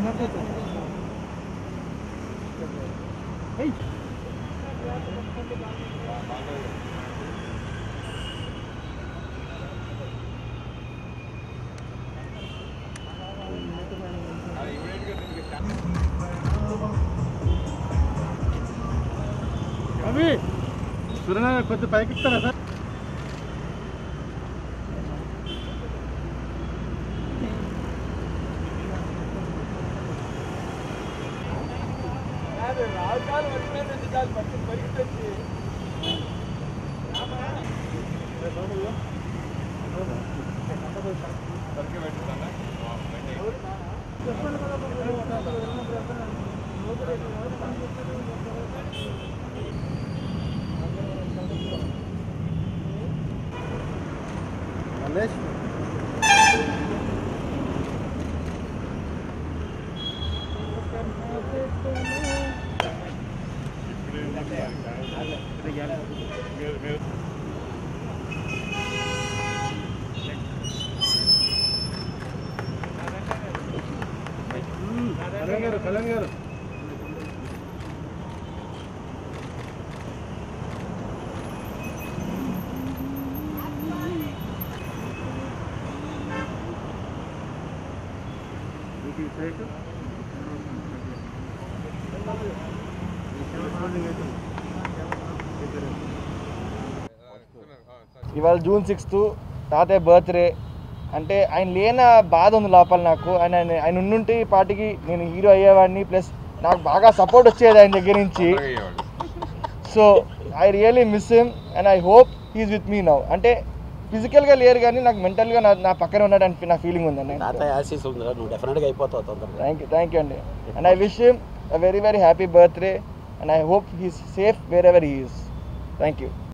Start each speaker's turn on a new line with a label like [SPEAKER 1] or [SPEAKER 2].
[SPEAKER 1] అవి సూర్యనారాయణ కొద్ది పైకి ఇస్తారా సార్ మల్లేష్ కళ్యాణ్ గారు కళ్యాణ్ గారు మీకు ఈ సైట్
[SPEAKER 2] ఇవాళ జూన్ సిక్స్త్ తాతయ్య బర్త్డే అంటే ఆయన లేన బాధ ఉంది లోపల నాకు ఆయన ఆయన- ఆయన ఉండుంటే ఈ పాటికి నేను హీరో అయ్యేవాడిని ప్లస్ నాకు బాగా సపోర్ట్ వచ్చేది ఆయన దగ్గర నుంచి so I really miss him and I hope he's with me now అంటే ఫిజికల్గా లేరు కానీ నాకు మెంటల్గా నా నా పక్కన ఉన్నాడు అని నా ఫీలింగ్ ఉందండి
[SPEAKER 3] తాతయ్య ఆశీస్ ఉంది నువ్వు డెఫినెట్గా అయిపోతావు తొందరగా
[SPEAKER 2] థ్యాంక్ యూ థ్యాంక్ యూ అండి and I wish him a very very happy birthday and I hope he's safe wherever he's thank you